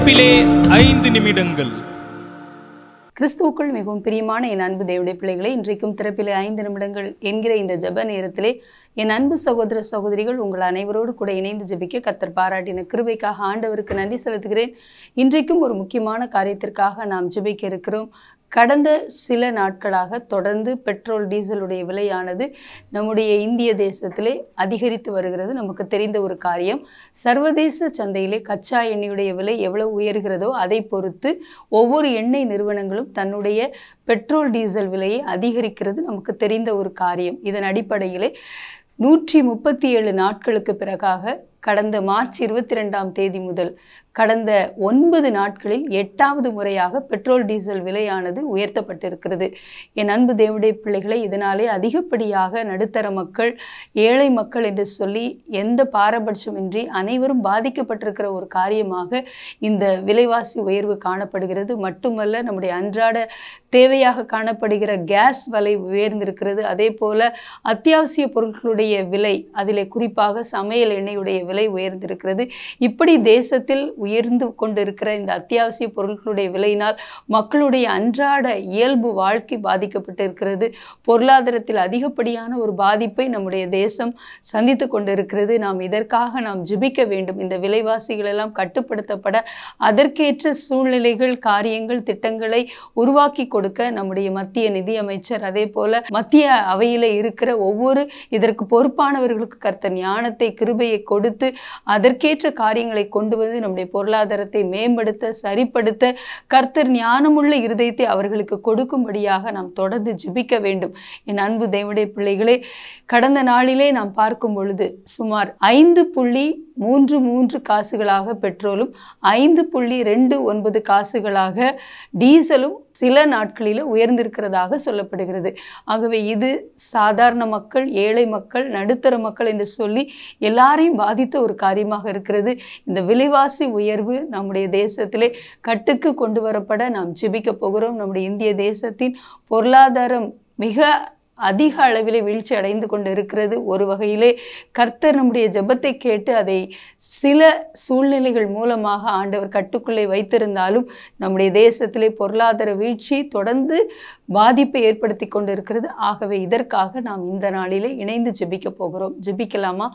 திறப்பிலே ஐந்து நிமிடங்கள் கிறிஸ்துவுக்குள் மிகவும் பிரியமான என் அன்பு தேவடைய பிள்ளைகளே இன்றைக்கும் திறப்பிலே ஐந்து நிமிடங்கள் என்கிற இந்த ஜெப நேரத்திலே என் அன்பு சகோதர சகோதரிகள் உங்கள் அனைவரோடு கூட இணைந்து ஜெபிக்க கத்தர் பாராட்டின கிருபைக்காக ஆண்டவருக்கு நன்றி செலுத்துகிறேன் இன்றைக்கும் ஒரு முக்கியமான காரியத்திற்காக நாம் ஜெபிக்க இருக்கிறோம் கடந்த சில நாட்களாக தொடர்ந்து பெட்ரோல் டீசலுடைய விலையானது நம்முடைய இந்திய தேசத்திலே அதிகரித்து வருகிறது நமக்கு தெரிந்த ஒரு காரியம் சர்வதேச சந்தையிலே கச்சா எண்ணெயுடைய விலை எவ்வளவு உயர்கிறதோ அதை பொறுத்து ஒவ்வொரு எண்ணெய் நிறுவனங்களும் தன்னுடைய பெட்ரோல் டீசல் விலையை அதிகரிக்கிறது நமக்கு தெரிந்த ஒரு காரியம் இதன் அடிப்படையிலே நூற்றி முப்பத்தி ஏழு நாட்களுக்கு பிறகாக கடந்த மார்ச் இருபத்தி ரெண்டாம் தேதி முதல் கடந்த ஒன்பது நாட்களில் எட்டாவது முறையாக பெட்ரோல் டீசல் விலையானது உயர்த்தப்பட்டிருக்கிறது என் அன்பு தேவடைய பிள்ளைகளை இதனாலே அதிகப்படியாக நடுத்தர மக்கள் ஏழை மக்கள் என்று சொல்லி எந்த பாரபட்சமின்றி அனைவரும் பாதிக்கப்பட்டிருக்கிற ஒரு காரியமாக இந்த விலைவாசி உயர்வு காணப்படுகிறது மட்டுமல்ல நம்முடைய அன்றாட தேவையாக காணப்படுகிற கேஸ் விலை உயர்ந்திருக்கிறது அதே போல அத்தியாவசிய பொருட்களுடைய விலை அதிலே குறிப்பாக சமையல் எண்ணெயுடைய விலை உயர்ந்திருக்கிறது இப்படி தேசத்தில் உயர்ந்து கொண்டிருக்கிற இந்த அத்தியாவசிய பொருட்களுடைய விலையினால் மக்களுடைய அன்றாட இயல்பு வாழ்க்கை பாதிக்கப்பட்டிருக்கிறது பொருளாதாரத்தில் அதிகப்படியான ஒரு பாதிப்பை நம்முடைய தேசம் சந்தித்து கொண்டிருக்கிறது நாம் இதற்காக நாம் ஜிபிக்க வேண்டும் இந்த விலைவாசிகள் எல்லாம் கட்டுப்படுத்தப்பட அதற்கேற்ற சூழ்நிலைகள் காரியங்கள் திட்டங்களை உருவாக்கி கொடுக்க நம்முடைய மத்திய நிதியமைச்சர் அதே போல மத்திய அவையில இருக்கிற ஒவ்வொரு இதற்கு பொறுப்பானவர்களுக்கு கர்த்த ஞானத்தை கிருபையை கொடுத்து அதற்கேற்ற காரியங்களை கொண்டு வந்து நம்முடைய பொருளாதாரத்தை மேம்படுத்த சரிப்படுத்த கர்த்தர் ஞானமுள்ள இருதயத்தை அவர்களுக்கு கொடுக்கும்படியாக நாம் தொடர்ந்து ஜெபிக்க வேண்டும் என் அன்பு தேவடைய பிள்ளைகளே கடந்த நாளிலே நாம் பார்க்கும் பொழுது சுமார் ஐந்து புள்ளி மூன்று மூன்று காசுகளாக பெட்ரோலும் ஐந்து புள்ளி ரெண்டு ஒன்பது காசுகளாக டீசலும் சில நாட்களில் உயர்ந்திருக்கிறதாக சொல்லப்படுகிறது ஆகவே இது சாதாரண மக்கள் ஏழை மக்கள் நடுத்தர மக்கள் என்று சொல்லி எல்லாரையும் பாதித்த ஒரு காரியமாக இருக்கிறது இந்த விலைவாசி உயர்வு நம்முடைய தேசத்திலே கட்டுக்கு கொண்டு வரப்பட நாம் ஜெபிக்க போகிறோம் நம்முடைய இந்திய தேசத்தின் பொருளாதாரம் மிக அதிக அளவிலே வீழ்ச்சி அடைந்து கொண்டு இருக்கிறது ஒரு வகையிலே கர்த்தர் நம்முடைய ஜெபத்தை கேட்டு அதை சில சூழ்நிலைகள் மூலமாக ஆண்டவர் கட்டுக்குள்ளே வைத்திருந்தாலும் நம்முடைய தேசத்திலே பொருளாதார வீழ்ச்சி தொடர்ந்து பாதிப்பை ஏற்படுத்தி கொண்டு இருக்கிறது ஆகவே இதற்காக நாம் இந்த நாளிலே இணைந்து ஜெபிக்க போகிறோம் ஜெபிக்கலாமா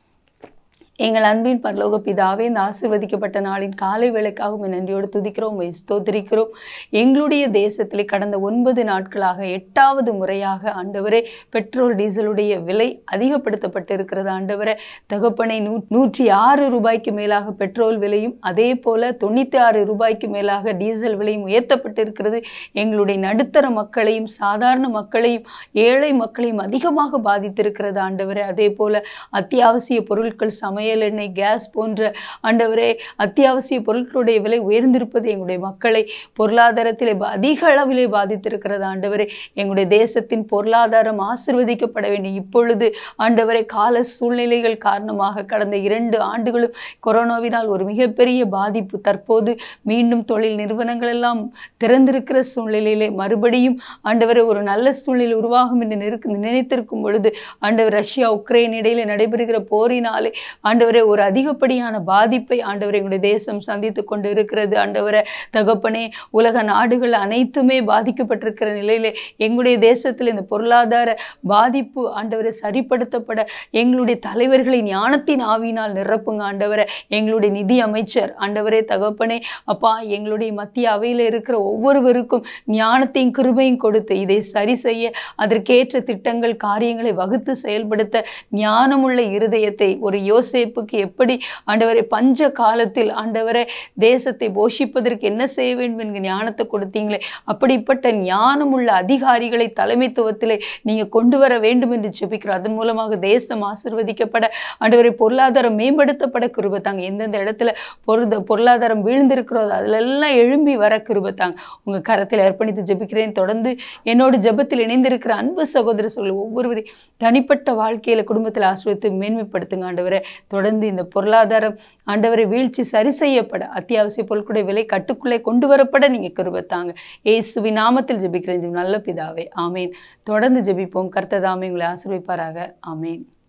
எங்கள் அன்பின் பரலோக பிதாவே இந்த ஆசிர்வதிக்கப்பட்ட நாளின் காலை வேலைக்காக உம்மை நன்றியோடு துதிக்கிறோம் உம்மை ஸ்தோத்திரிக்கிறோம் எங்களுடைய தேசத்திலே கடந்த ஒன்பது நாட்களாக எட்டாவது முறையாக ஆண்டவரே பெட்ரோல் டீசலுடைய விலை அதிகப்படுத்தப்பட்டிருக்கிறது ஆண்டவரே தகப்பனை நூ நூற்றி ஆறு ரூபாய்க்கு மேலாக பெட்ரோல் விலையும் அதே போல தொண்ணூற்றி ஆறு ரூபாய்க்கு மேலாக டீசல் விலையும் உயர்த்தப்பட்டிருக்கிறது எங்களுடைய நடுத்தர மக்களையும் சாதாரண மக்களையும் ஏழை மக்களையும் அதிகமாக பாதித்திருக்கிறது ஆண்டவரே அதே போல அத்தியாவசிய பொருட்கள் சமையல் சமையல் எண்ணெய் கேஸ் போன்ற ஆண்டவரே அத்தியாவசிய பொருட்களுடைய விலை உயர்ந்திருப்பது எங்களுடைய மக்களை பொருளாதாரத்தில் அதிக அளவிலே பாதித்திருக்கிறது ஆண்டவரே எங்களுடைய தேசத்தின் பொருளாதாரம் ஆசிர்வதிக்கப்பட வேண்டும் இப்பொழுது ஆண்டவரே கால சூழ்நிலைகள் காரணமாக கடந்த இரண்டு ஆண்டுகளும் கொரோனாவினால் ஒரு மிகப்பெரிய பாதிப்பு தற்போது மீண்டும் தொழில் நிறுவனங்கள் எல்லாம் திறந்திருக்கிற சூழ்நிலையிலே மறுபடியும் ஆண்டவரை ஒரு நல்ல சூழ்நிலை உருவாகும் என்று நிற்கு நினைத்திருக்கும் பொழுது ஆண்டவர் ரஷ்யா உக்ரைன் இடையில நடைபெறுகிற போரினாலே ஆண்டவரே ஒரு அதிகப்படியான பாதிப்பை ஆண்டவரை எங்களுடைய தேசம் சந்தித்து கொண்டு இருக்கிறது ஆண்டவரை தகப்பனே உலக நாடுகள் அனைத்துமே பாதிக்கப்பட்டிருக்கிற நிலையிலே எங்களுடைய தேசத்தில் இந்த பொருளாதார பாதிப்பு ஆண்டவரை சரிப்படுத்தப்பட எங்களுடைய தலைவர்களை ஞானத்தின் ஆவியினால் நிரப்புங்க ஆண்டவரை எங்களுடைய நிதி அமைச்சர் ஆண்டவரே தகப்பனே அப்பா எங்களுடைய மத்திய அவையில் இருக்கிற ஒவ்வொருவருக்கும் ஞானத்தையும் கிருபையும் கொடுத்து இதை சரி செய்ய அதற்கேற்ற திட்டங்கள் காரியங்களை வகுத்து செயல்படுத்த ஞானமுள்ள இருதயத்தை ஒரு யோசேப்புக்கு எப்படி ஆண்டவரை பஞ்ச காலத்தில் ஆண்டவரை தேசத்தை போஷிப்பதற்கு என்ன செய்ய வேண்டும் என்கிற ஞானத்தை கொடுத்தீங்களே அப்படிப்பட்ட ஞானமுள்ள அதிகாரிகளை தலைமைத்துவத்திலே நீங்க கொண்டு வர வேண்டும் என்று ஜெபிக்கிறோம் அதன் மூலமாக தேசம் ஆசிர்வதிக்கப்பட ஆண்டவரை பொருளாதாரம் மேம்படுத்தப்பட கிருபத்தாங்க எந்தெந்த இடத்துல பொருத பொருளாதாரம் வீழ்ந்திருக்கிறதோ அதிலெல்லாம் எழும்பி வர கிருபத்தாங்க உங்க கரத்தில் அர்ப்பணித்து ஜெபிக்கிறேன் தொடர்ந்து என்னோட ஜெபத்தில் இணைந்திருக்கிற அன்பு சகோதர சொல்ல ஒவ்வொருவரையும் தனிப்பட்ட வாழ்க்கையில குடும்பத்தில் ஆசிரியத்து மேன்மைப்படுத்துங்க ஆண்டவரை தொடர்ந்து இந்த பொருளாதாரம் ஆண்டவரை வீழ்ச்சி சரி செய்யப்பட அத்தியாவசிய பொருட்களுடைய விலை கட்டுக்குள்ளே கொண்டு வரப்பட நீங்க கிருபத்தாங்க ஏசுவி நாமத்தில் ஜெபிக்கிறேன் நல்ல பிதாவே ஆமேன் தொடர்ந்து ஜெபிப்போம் கர்த்ததாமே உங்களை ஆசிர்விப்பாராக ஆமேன்